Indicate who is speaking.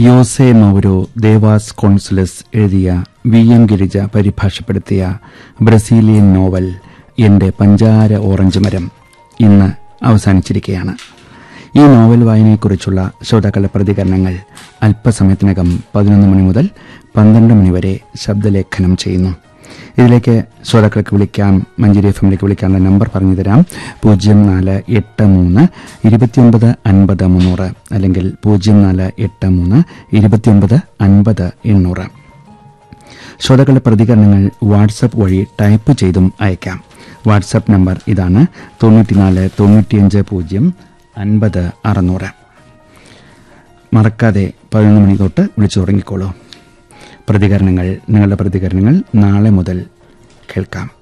Speaker 1: യോസെ മൗരോ de Vasconcelos എഴുതിയ V M Girija പരിഭാഷപ്പെടുത്തിയ Brazilian novel എന്റെ പഞ്ചാര ഓറഞ്ച് മരം ഇന്ന് അവസാനിച്ചിരിക്കുകയാണ് ഈ നോവൽ വായനയെക്കുറിച്ചുള്ള ശ്രോതാക്കളുടെ പ്രതികരണങ്ങൾ അല്പസമയത്തിനകം പതിനൊന്ന് മണി മുതൽ പന്ത്രണ്ട് മണി വരെ ശബ്ദലേഖനം ചെയ്യുന്നു ഇതിലേക്ക് ശ്രോതാക്കൾക്ക് വിളിക്കാം മഞ്ചേരി എഫ് എമ്മിലേക്ക് വിളിക്കാനുള്ള നമ്പർ പറഞ്ഞു തരാം പൂജ്യം നാല് എട്ട് മൂന്ന് ഇരുപത്തിയൊൻപത് അൻപത് മുന്നൂറ് അല്ലെങ്കിൽ പൂജ്യം നാല് എട്ട് മൂന്ന് ഇരുപത്തിയൊൻപത് അൻപത് എണ്ണൂറ് ശ്രോതാക്കളുടെ പ്രതികരണങ്ങൾ വാട്സപ്പ് വഴി ടൈപ്പ് ചെയ്തും അയക്കാം വാട്സപ്പ് നമ്പർ ഇതാണ് തൊണ്ണൂറ്റിനാല് തൊണ്ണൂറ്റിയഞ്ച് പൂജ്യം അൻപത് അറുന്നൂറ് മറക്കാതെ പതിനൊന്ന് മണി തൊട്ട് വിളിച്ചു തുടങ്ങിക്കോളൂ പ്രതികരണങ്ങൾ നിങ്ങളുടെ പ്രതികരണങ്ങൾ നാളെ മുതൽ കേൾക്കാം